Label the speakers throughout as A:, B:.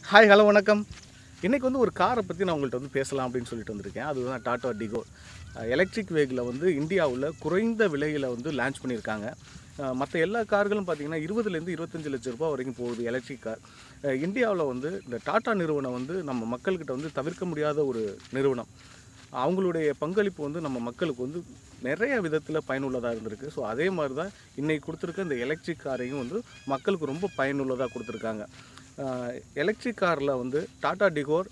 A: hi hello வணக்கம் இன்றைக்கி வந்து ஒரு காரை பற்றி நான் உங்கள்கிட்ட வந்து பேசலாம் அப்படின்னு சொல்லிட்டு வந்திருக்கேன் அதுதான் டாடா டிகோ எலக்ட்ரிக் வெஹிக்கிளை வந்து இந்தியாவில் குறைந்த விலையில் வந்து லான்ச் பண்ணியிருக்காங்க மற்ற எல்லா கார்களும் பார்த்தீங்கன்னா இருபதுலேருந்து இருபத்தஞ்சு லட்ச ரூபாய் வரைக்கும் போகுது எலக்ட்ரிக் கார் இந்தியாவில் வந்து இந்த டாடா நிறுவனம் வந்து நம்ம மக்கள்கிட்ட வந்து தவிர்க்க முடியாத ஒரு நிறுவனம் அவங்களுடைய பங்களிப்பு வந்து நம்ம மக்களுக்கு வந்து நிறைய விதத்தில் பயனுள்ளதாக இருந்திருக்கு ஸோ அதே மாதிரி தான் இன்றைக்கி கொடுத்துருக்க இந்த எலக்ட்ரிக் காரையும் வந்து மக்களுக்கு ரொம்ப பயனுள்ளதாக கொடுத்துருக்காங்க எலக்ட்ரிக் காரில் வந்து டாடா டிகோர்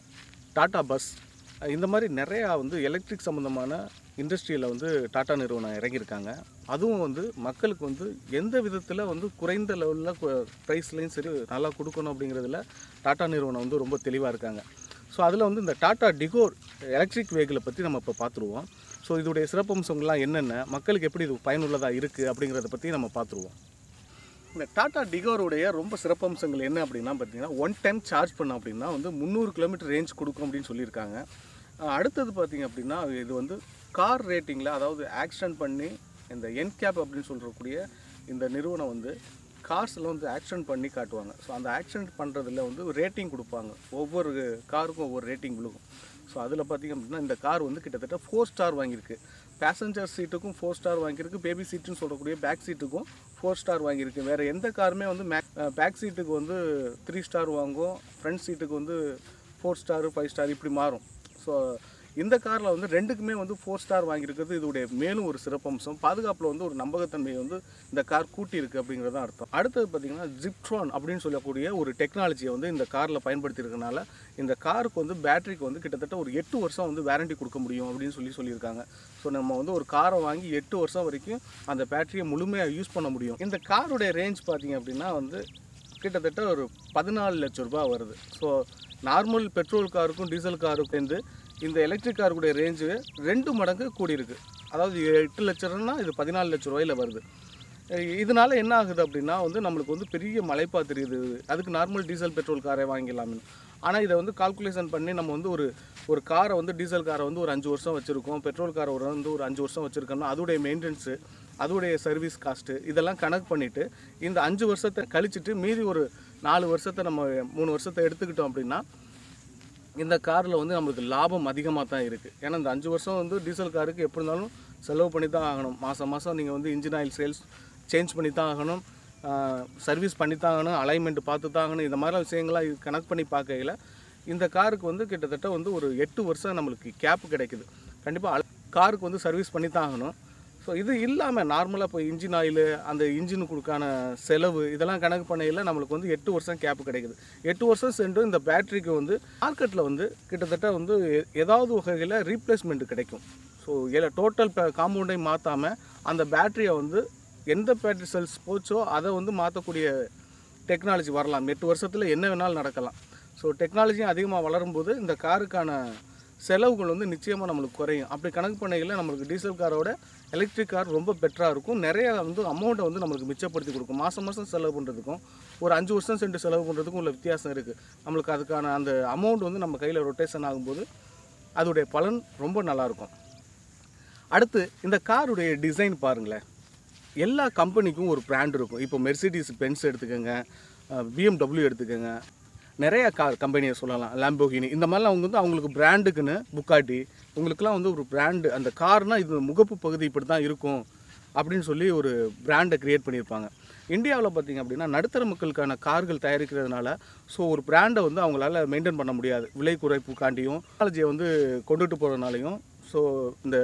A: டாடா பஸ் இந்த மாதிரி நிறையா வந்து எலக்ட்ரிக் சம்மந்தமான இண்டஸ்ட்ரியில் வந்து டாடா நிறுவனம் இறங்கியிருக்காங்க அதுவும் வந்து மக்களுக்கு வந்து எந்த விதத்தில் வந்து குறைந்த லெவலில் ப்ரைஸ்லேயும் சரி நல்லா கொடுக்கணும் அப்படிங்கிறதுல டாடா நிறுவனம் வந்து ரொம்ப தெளிவாக இருக்காங்க ஸோ அதில் வந்து இந்த டாடா டிகோர் எலக்ட்ரிக் வெஹிக்கிளை பற்றி நம்ம இப்போ பார்த்துருவோம் ஸோ இதோடைய சிறப்பம்சங்கள்லாம் என்னென்ன மக்களுக்கு எப்படி இது பயனுள்ளதாக இருக்குது அப்படிங்கிறத பற்றி நம்ம பார்த்துருவோம் இந்த டாடா டிகோருடைய ரொம்ப சிறப்பம்சங்கள் என்ன அப்படின்னா பார்த்தீங்கன்னா ஒன் டைம் சார்ஜ் பண்ணோம் அப்படின்னா வந்து முந்நூறு கிலோமீட்டர் ரேஞ்ச் கொடுக்கும் அப்படின்னு சொல்லியிருக்காங்க அஹ் அடுத்தது பார்த்தீங்க அப்படின்னா இது வந்து கார் ரேட்டிங்கில் அதாவது ஆக்சிடென்ட் பண்ணி இந்த என்கேப் அப்படின்னு சொல்கிறக்கூடிய இந்த நிறுவனம் வந்து கார்ஸில் வந்து ஆக்சிடென்ட் பண்ணி காட்டுவாங்க ஸோ அந்த ஆக்சிடென்ட் பண்ணுறதுல வந்து ரேட்டிங் கொடுப்பாங்க ஒவ்வொரு காருக்கும் ஒவ்வொரு ரேட்டிங் விழுகும் ஸோ அதில் பார்த்தீங்க அப்படின்னா இந்த கார் வந்து கிட்டத்தட்ட ஃபோர் ஸ்டார் வாங்கியிருக்கு பேசஞ்சர் சீட்டுக்கும் ஃபோர் ஸ்டார் வாங்கியிருக்கு பேபி சீட்டுன்னு சொல்லக்கூடிய பேக் சீட்டுக்கும் ஃபோர் ஸ்டார் வாங்கியிருக்கு வேறு எந்த காருமே வந்து மேக் பேக் சீட்டுக்கு வந்து த்ரீ ஸ்டார் வாங்கும் ஃப்ரண்ட் சீட்டுக்கு வந்து ஃபோர் ஸ்டார் ஃபைவ் ஸ்டார் இப்படி மாறும் ஸோ இந்த காரில் வந்து ரெண்டுக்குமே வந்து ஃபோர் ஸ்டார் வாங்கியிருக்கிறது இதோடைய மேலும் ஒரு சிறப்பம்சம் பாதுகாப்பில் வந்து ஒரு நம்பகத்தன்மையை வந்து இந்த கார் கூட்டியிருக்கு அப்படிங்கிறது தான் அர்த்தம் அடுத்தது பார்த்திங்கன்னா ஜிப்ட்ரான் அப்படின்னு சொல்லக்கூடிய ஒரு டெக்னாலஜியை வந்து இந்த காரில் பயன்படுத்தியிருக்கனால இந்த காருக்கு வந்து பேட்டரிக்கு வந்து கிட்டத்தட்ட ஒரு எட்டு வருஷம் வந்து வாரண்டி கொடுக்க முடியும் அப்படின்னு சொல்லி சொல்லியிருக்காங்க ஸோ நம்ம வந்து ஒரு காரை வாங்கி எட்டு வருஷம் வரைக்கும் அந்த பேட்டரியை முழுமையாக யூஸ் பண்ண முடியும் இந்த காருடைய ரேஞ்ச் பார்த்திங்க அப்படின்னா வந்து கிட்டத்தட்ட ஒரு பதினாலு லட்ச ரூபாய் வருது ஸோ நார்மல் பெட்ரோல் காருக்கும் டீசல் காருக்கும் சேர்ந்து இந்த எலக்ட்ரிக் காருக்குடைய ரேஞ்சு ரெண்டு மடங்கு கூடியிருக்கு அதாவது எட்டு லட்சம்னா இது பதினாலு லட்ச ரூபாயில் வருது அஹ் இதனால என்ன ஆகுது அப்படின்னா வந்து நம்மளுக்கு வந்து பெரிய மலைப்பா தெரியுது அதுக்கு நார்மல் டீசல் பெட்ரோல் காரை வாங்கிடலாமே ஆனால் இதை வந்து கால்குலேஷன் பண்ணி நம்ம வந்து ஒரு ஒரு காரை வந்து டீசல் காரை வந்து ஒரு அஞ்சு வருஷம் வச்சுருக்கோம் பெட்ரோல் காரை ஒரு வந்து ஒரு அஞ்சு வருஷம் வச்சுருக்கோம்னா அதோடைய மெயின்டெனன்ஸு அதோடைய சர்வீஸ் காஸ்ட்டு இதெல்லாம் கணக்கு பண்ணிவிட்டு இந்த அஞ்சு வருஷத்தை கழிச்சிட்டு மீதி ஒரு நாலு வருஷத்தை நம்ம மூணு வருஷத்தை எடுத்துக்கிட்டோம் அப்படின்னா இந்த காரில் வந்து நம்மளுக்கு லாபம் அதிகமாக தான் இருக்குது ஏன்னா இந்த அஞ்சு வருஷம் வந்து டீசல் காருக்கு எப்படி இருந்தாலும் செலவு பண்ணி தான் ஆகணும் மாதம் மாதம் நீங்கள் வந்து இன்ஜின் ஆயில் சேல்ஸ் சேஞ்ச் பண்ணி தான் ஆகணும் சர்வீஸ் பண்ணி தான் ஆகணும் அலைன்மெண்ட் பார்த்து தான் ஆகணும் இந்த மாதிரி விஷயங்கள்லாம் இது கனெக்ட் பண்ணி பார்க்கையில் இந்த காருக்கு வந்து கிட்டத்தட்ட வந்து ஒரு எட்டு வருஷம் நம்மளுக்கு கேப் கிடைக்குது கண்டிப்பாக காருக்கு வந்து சர்வீஸ் பண்ணி தான் ஆகணும் ஸோ இது இல்லாமல் நார்மலாக இப்போ இன்ஜின் ஆயில் அந்த இன்ஜினுக்குடுக்கான செலவு இதெல்லாம் கணக்கு பண்ணையில் நம்மளுக்கு வந்து எட்டு வருஷம் கேப் கிடைக்குது எட்டு வருஷம் சென்று இந்த பேட்டரிக்கு வந்து மார்க்கெட்டில் வந்து கிட்டத்தட்ட வந்து எ- ஏதாவது வகையில் ரீப்ளேஸ்மெண்ட் கிடைக்கும் ஸோ இல்லை டோட்டல் காம்பவுண்டை மாற்றாமல் அந்த பேட்டரியை வந்து எந்த பேட்டரி செல்ஸ் போச்சோ அதை வந்து மாற்றக்கூடிய டெக்னாலஜி வரலாம் எட்டு வருஷத்தில் என்ன வேணாலும் நடக்கலாம் ஸோ டெக்னாலஜியும் அதிகமாக வளரும்போது இந்த காருக்கான செலவுகள் வந்து நிச்சயமாக நம்மளுக்கு குறையும் அப்படி கணக்கு பண்ணையில் நம்மளுக்கு டீசல் காரோட எலக்ட்ரிக் கார் ரொம்ப பெட்டராக இருக்கும் நிறைய வந்து அமௌண்ட்டை வந்து நம்மளுக்கு மிச்சப்படுத்தி கொடுக்கும் மாதம் மாதம் செலவு பண்ணுறதுக்கும் ஒரு அஞ்சு வருஷம் சென்று செலவு பண்ணுறதுக்கும் உள்ள வித்தியாசம் இருக்குது நம்மளுக்கு அதுக்கான அந்த அமௌண்ட் வந்து நம்ம கையில் ரொட்டேஷன் ஆகும்போது அதோடைய பலன் ரொம்ப நல்லாயிருக்கும் அடுத்து இந்த காருடைய டிசைன் பாருங்களேன் எல்லா கம்பெனிக்கும் ஒரு பிராண்ட் இருக்கும் இப்போ மெர்சிடிஸ் பென்ஸ் எடுத்துக்கோங்க பிஎம்டபிள்யூ எடுத்துக்கோங்க நிறைய கார் கம்பெனியை சொல்லலாம் லாம்போகினி இந்த மாதிரிலாம் அவங்க வந்து அவங்களுக்கு பிராண்டுக்குன்னு புக்காட்டி உங்களுக்குலாம் வந்து ஒரு பிராண்டு அந்த கார்னால் இது முகப்பு பகுதி இப்படி தான் இருக்கும் அப்படின்னு சொல்லி ஒரு பிராண்டை க்ரியேட் பண்ணியிருப்பாங்க இந்தியாவில் பார்த்தீங்க அப்படின்னா நடுத்தர மக்களுக்கான கார்கள் தயாரிக்கிறதுனால ஸோ ஒரு பிராண்டை வந்து அவங்களால மெயின்டைன் பண்ண முடியாது விலை குறைப்புக்காண்டியும் டெக்னாலஜியை வந்து கொண்டுட்டு போகிறதுனாலையும் ஸோ இந்த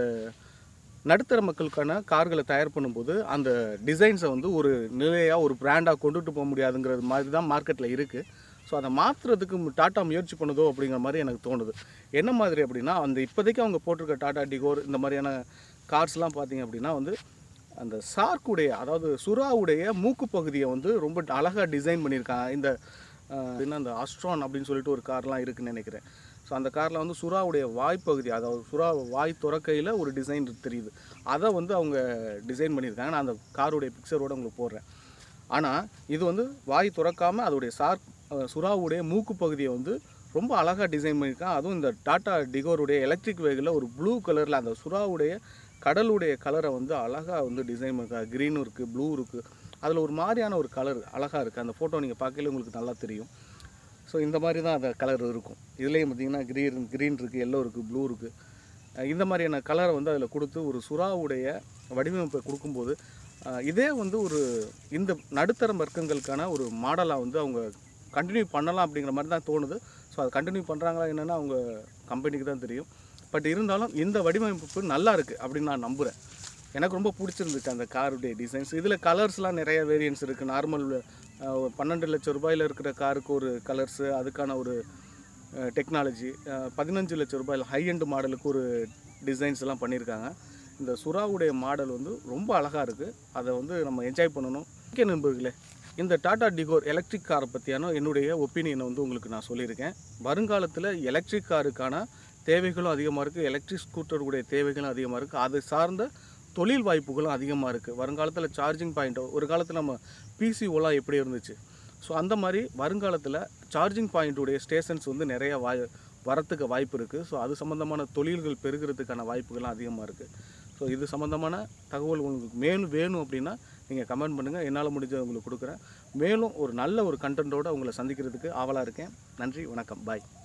A: நடுத்தர மக்களுக்கான கார்களை தயார் பண்ணும்போது அந்த டிசைன்ஸை வந்து ஒரு நிலையாக ஒரு பிராண்டாக கொண்டுட்டு போக முடியாதுங்கிறது மாதிரி தான் மார்க்கெட்டில் இருக்குது ஸோ அதை மாற்றுறதுக்கு டாட்டா முயற்சி பண்ணுதோ அப்படிங்கிற மாதிரி எனக்கு தோணுது என்ன மாதிரி அப்படின்னா அந்த இப்போதைக்கு அவங்க போட்டிருக்க டாட்டா டிகோர் இந்த மாதிரியான கார்ஸ்லாம் பார்த்தீங்க அப்படின்னா வந்து அந்த சார்க்குடைய அதாவது சுறாவுடைய மூக்கு பகுதியை வந்து ரொம்ப அழகாக டிசைன் பண்ணியிருக்காங்க இந்த அஹ், என்ன அந்த ஆஸ்ட்ரான் அப்படின்னு சொல்லிட்டு ஒரு கார்லாம் இருக்குன்னு நினைக்கிறேன் ஸோ அந்த காரில் வந்து சுறாவுடைய வாய்ப்பகுதி அதாவது சுறா வாய் துறக்கையில் ஒரு டிசைன் தெரியுது அதை வந்து அவங்க டிசைன் பண்ணியிருக்காங்க நான் அந்த காருடைய பிக்சரோட உங்களுக்கு போடுறேன் ஆனால் இது வந்து வாய் துறக்காமல் அதோடைய சார் அஹ், சுறாவுடைய மூக்கு பகுதியை வந்து ரொம்ப அழகாக டிசைன் பண்ணியிருக்கான் அதுவும் இந்த டாட்டா டிகோருடைய எலக்ட்ரிக் வெஹிக்கிளில் ஒரு ப்ளூ கலரில் அந்த சுறாவுடைய கடலுடைய கலரை வந்து அழகாக வந்து டிசைன் பண்ணிருக்காங்க க்ரீனும் இருக்குது ப்ளூ இருக்குது அதில் ஒரு மாதிரியான ஒரு கலர் அழகாக இருக்குது அந்த ஃபோட்டோ நீங்கள் பார்க்கல உங்களுக்கு நல்லா தெரியும் ஸோ இந்த மாதிரி தான் அந்த கலர் இருக்கும் இதுலேயும் பார்த்தீங்கன்னா க்ரீன் க்ரீன் இருக்குது எல்லோ இருக்குது ப்ளூ இருக்குது இந்த மாதிரியான கலரை வந்து அதில் கொடுத்து ஒரு சுறாவுடைய வடிவமைப்பை கொடுக்கும்போது அஹ், இதே வந்து ஒரு இந்த நடுத்தர வர்க்கங்களுக்கான ஒரு மாடலாக வந்து அவங்க கண்டினியூ பண்ணலாம் அப்படிங்கிற மாதிரி தான் தோணுது ஸோ அதை கண்டினியூ பண்ணுறாங்களா என்னென்னா அவங்க கம்பெனிக்கு தான் தெரியும் பட் இருந்தாலும் இந்த வடிவமைப்பு நல்லா இருக்குது அப்படின்னு நான் நம்புகிறேன் எனக்கு ரொம்ப பிடிச்சிருந்துச்சு அந்த காருடைய டிசைன்ஸ் இதில் கலர்ஸ்லாம் நிறைய வேரியன்ஸ் இருக்குது நார்மல் பன்னெண்டு லட்சம் ரூபாயில் இருக்கிற காருக்கு ஒரு கலர்ஸு அதுக்கான ஒரு டெக்னாலஜி பதினஞ்சு லட்சம் ரூபாயில் ஹை எண்ட் மாடலுக்கு ஒரு டிசைன்ஸ் எல்லாம் பண்ணியிருக்காங்க இந்த சுறாவுடைய மாடல் வந்து ரொம்ப அழகாக இருக்குது அதை வந்து நம்ம என்ஜாய் பண்ணணும் ஓகே நண்பர்களே இந்த டாடா டிகோர் எலக்ட்ரிக் காரை பற்றியான என்னுடைய ஒப்பீனியனை வந்து உங்களுக்கு நான் சொல்லியிருக்கேன் வருங்காலத்தில் எலக்ட்ரிக் காருக்கான தேவைகளும் அதிகமாக இருக்குது எலக்ட்ரிக் ஸ்கூட்டருடைய தேவைகளும் அதிகமாக இருக்குது அது சார்ந்த தொழில் வாய்ப்புகளும் அதிகமாக இருக்குது வருங்காலத்தில் சார்ஜிங் பாயிண்ட் ஒரு காலத்தில் நம்ம பிசி ஓலாம் எப்படி இருந்துச்சு ஸோ அந்த மாதிரி வருங்காலத்தில் சார்ஜிங் பாயிண்ட்டுடைய ஸ்டேஷன்ஸ் வந்து நிறைய வாய் வரத்துக்கு வாய்ப்பு இருக்குது ஸோ அது சம்மந்தமான தொழில்கள் பெருகிறதுக்கான வாய்ப்புகள்லாம் அதிகமாக இருக்குது ஸோ இது சம்மந்தமான தகவல் உங்களுக்கு மேலும் வேணும் அப்படின்னா நீங்கள் கமெண்ட் பண்ணுங்கள் என்னால் முடிஞ்சதை உங்களுக்கு கொடுக்குறேன் மேலும் ஒரு நல்ல ஒரு கண்டென்ட்டோடு உங்களை சந்திக்கிறதுக்கு ஆவலாக இருக்கேன் நன்றி வணக்கம் பாய்